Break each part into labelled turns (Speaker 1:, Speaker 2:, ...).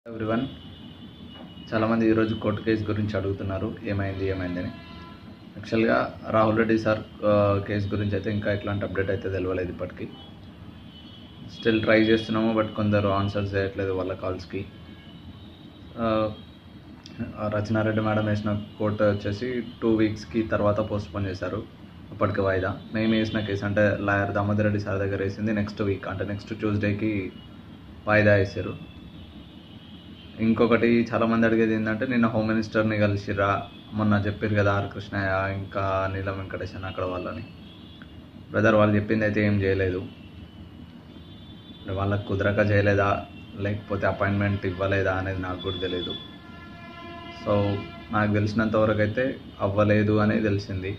Speaker 1: everyone చాలామంది ఈరోజు court case గురించి అడుగుతున్నారు ఏమైంది ఏమైంది అని యాక్చువల్గా రాహుల్ రెడ్డి సార్ ఆ, కేసు గురించి అయితే ఇంకా ఎట్లాంటి అప్డేట్ అయితే తెలియలేదు ఇప్పటికీ స్టిల్ ట్రై చేస్తున్నాము బట్ కొందరు ఆన్సర్స్ చేయట్లేదు వాళ్ళ కాల్స్కి రచనారెడ్డి మేడం వేసిన కోర్టు వచ్చేసి టూ వీక్స్కి తర్వాత పోస్ట్పోన్ చేశారు అప్పటికి వాయిదా మేము వేసిన కేసు అంటే లాయర్ దామోదర్ రెడ్డి సార్ దగ్గర వేసింది నెక్స్ట్ వీక్ అంటే నెక్స్ట్ ట్యూస్డేకి వాయిదా వేసారు ఇంకొకటి చాలామంది అడిగేది ఏంటంటే నిన్న హోమ్ మినిస్టర్ని కలిసిరా మొన్న చెప్పారు కదా ఆర్ కృష్ణయ్య ఇంకా నీలం వెంకటేశ్ అని అక్కడ వాళ్ళని బ్రదర్ వాళ్ళు చెప్పింది అయితే ఏం చేయలేదు మరి వాళ్ళకి కుదరక చేయలేదా లేకపోతే అపాయింట్మెంట్ ఇవ్వలేదా అనేది నాకు కూడా తెలియదు సో నాకు తెలిసినంత వరకు అయితే అవ్వలేదు అని తెలిసింది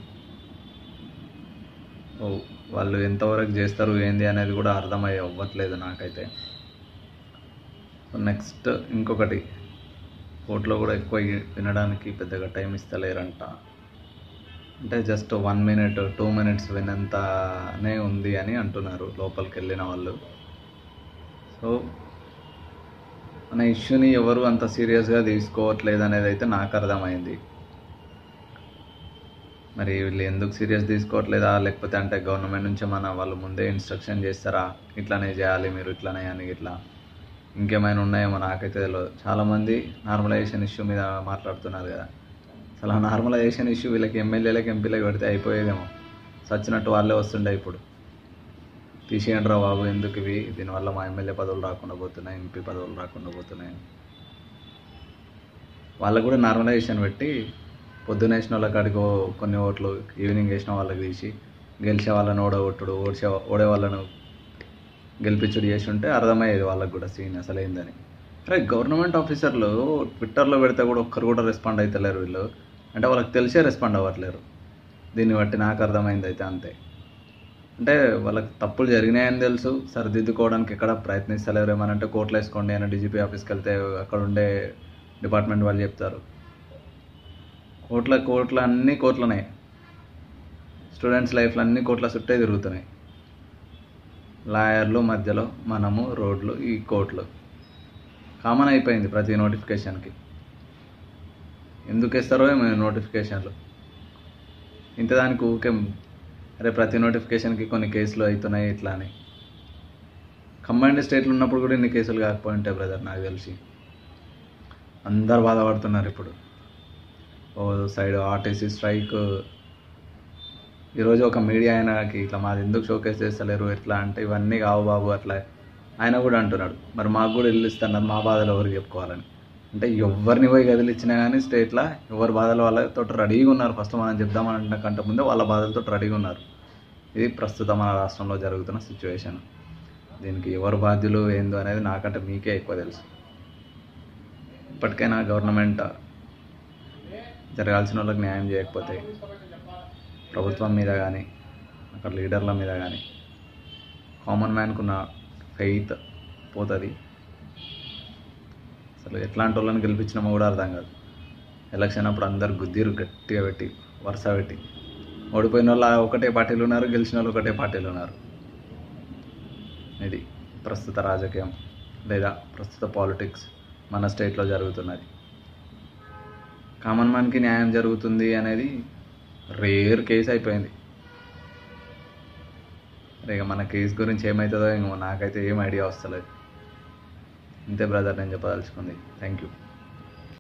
Speaker 1: సో వాళ్ళు ఎంతవరకు చేస్తారు ఏంది అనేది కూడా అర్థమయ్యి అవ్వట్లేదు నాకైతే సో నెక్స్ట్ ఇంకొకటి కోర్టులో కూడా ఎక్కువ వినడానికి పెద్దగా టైం ఇస్తలేరంట అంటే just one minute two minutes వినంతనే ఉంది అని అంటున్నారు లోపలికి వెళ్ళిన వాళ్ళు సో మన ఇష్యూని ఎవరు అంత సీరియస్గా తీసుకోవట్లేదు అనేది అయితే నాకు అర్థమైంది మరి వీళ్ళు ఎందుకు సీరియస్ తీసుకోవట్లేదా లేకపోతే అంటే గవర్నమెంట్ నుంచి మన వాళ్ళు ముందే ఇన్స్ట్రక్షన్ చేస్తారా ఇట్లానే చేయాలి మీరు ఇట్లానే అని ఇట్లా ఇంకేమైనా ఉన్నాయేమో నాకైతే తెలియదు చాలామంది నార్మలైజేషన్ ఇష్యూ మీద మాట్లాడుతున్నారు కదా అసలు ఆ నార్మలైజేషన్ ఇష్యూ వీళ్ళకి ఎమ్మెల్యేలకు ఎంపీలకు పెడితే అయిపోయేదేమో సచ్చినట్టు వాళ్ళే వస్తుండే ఇప్పుడు తీసేయండి రా బాబు ఎందుకు ఇవి దీనివల్ల మా ఎమ్మెల్యే పదవులు రాకుండా పోతున్నాయి ఎంపీ పదవులు రాకుండా పోతున్నాయి వాళ్ళకు కూడా నార్మలైజేషన్ పెట్టి పొద్దున వేసిన వాళ్ళకి అడిగో కొన్ని ఓట్లు ఈవినింగ్ వేసిన వాళ్ళకి తీసి గెలిచే వాళ్ళని ఓడగొట్టుడు ఓడిచే ఓడే వాళ్ళను గెలిపించుడు చేసి ఉంటే అర్థమయ్యేది వాళ్ళకి కూడా సీన్ అసలు ఏందని అరే గవర్నమెంట్ ఆఫీసర్లు ట్విట్టర్లో పెడితే కూడా ఒక్కరు కూడా రెస్పాండ్ అవుతలేరు వీళ్ళు అంటే వాళ్ళకి తెలిసే రెస్పాండ్ అవ్వట్లేరు దీన్ని బట్టి నాకు అర్థమైంది అయితే అంతే అంటే వాళ్ళకి తప్పులు జరిగినాయని తెలుసు సరిదిద్దుకోవడానికి ఎక్కడ ప్రయత్నిస్తలేరు ఏమని అంటే కోర్టులో వేసుకోండి అని డీజీపీ ఆఫీస్కి వెళ్తే అక్కడ ఉండే డిపార్ట్మెంట్ వాళ్ళు చెప్తారు కోట్ల కోట్ల అన్ని కోట్లనే స్టూడెంట్స్ లైఫ్లో అన్ని కోట్ల చుట్టే తిరుగుతున్నాయి లాయర్లు మధ్యలో మనము రోడ్లు ఈ కోర్టులు కామన్ అయిపోయింది ప్రతి నోటిఫికేషన్కి ఎందుకు ఇస్తారో ఏమో ఈ నోటిఫికేషన్లు ఇంత దానికి ఊరికే అరే ప్రతి నోటిఫికేషన్కి కొన్ని కేసులు అవుతున్నాయి ఇట్లా అని కంబైన్డ్ స్టేట్లు ఉన్నప్పుడు కూడా ఇన్ని కేసులు కాకపోయి ఉంటాయి బ్రదర్ నాకు తెలిసి అందరు బాధపడుతున్నారు ఇప్పుడు ఓ సైడ్ ఆర్టీసీ స్ట్రైక్ ఈరోజు ఒక మీడియా ఆయనకి ఇట్లా మాది ఎందుకు షోకేస్ చేస్తలేరు ఎట్లా అంటే ఇవన్నీ కావు బాబు అట్లా ఆయన కూడా అంటున్నాడు మరి మాకు కూడా ఇల్లు ఇస్తున్నారు మా బాధలు ఎవరికి చెప్పుకోవాలని అంటే ఎవరిని పోయి గదిలు ఇచ్చినా కానీ స్టేట్లో ఎవరి బాధలు వాళ్ళతో రెడీగా ఉన్నారు ఫస్ట్ మనం చెప్దామని కంటే ముందే వాళ్ళ బాధలతో రెడీగా ఉన్నారు ఇది ప్రస్తుతం మన రాష్ట్రంలో జరుగుతున్న సిచ్యువేషన్ దీనికి ఎవరు బాధ్యులు ఏందో అనేది నాకంటే మీకే ఎక్కువ తెలుసు ఇప్పటికైనా గవర్నమెంట్ జరగాల్సిన వాళ్ళకి న్యాయం చేయకపోతే ప్రభుత్వం మీద కానీ అక్కడ లీడర్ల మీద కానీ కామన్ మ్యాన్కున్న ఫెయిత్ పోతుంది అసలు ఎట్లాంటి వాళ్ళని గెలిపించినామో కూడా అర్థం కాదు ఎలక్షన్ అప్పుడు అందరు గుద్దిరు గట్టిగా పెట్టి వరుస పెట్టి ఓడిపోయిన వాళ్ళు ఆ ఒకటే పార్టీలు ఉన్నారు గెలిచిన వాళ్ళు ఒకటే పార్టీలు ఉన్నారు ఇది ప్రస్తుత రాజకీయం లేదా ప్రస్తుత పాలిటిక్స్ మన స్టేట్లో జరుగుతున్నది కామన్ మ్యాన్కి న్యాయం జరుగుతుంది అనేది రేర్ కేసు అయిపోయింది అరే ఇక మన కేసు గురించి ఏమవుతుందో ఇంకో నాకైతే ఏం ఐడియా వస్తలేదు ఇంతే బ్రదర్ నేను చెప్పదలుచుకుంది థ్యాంక్ యూ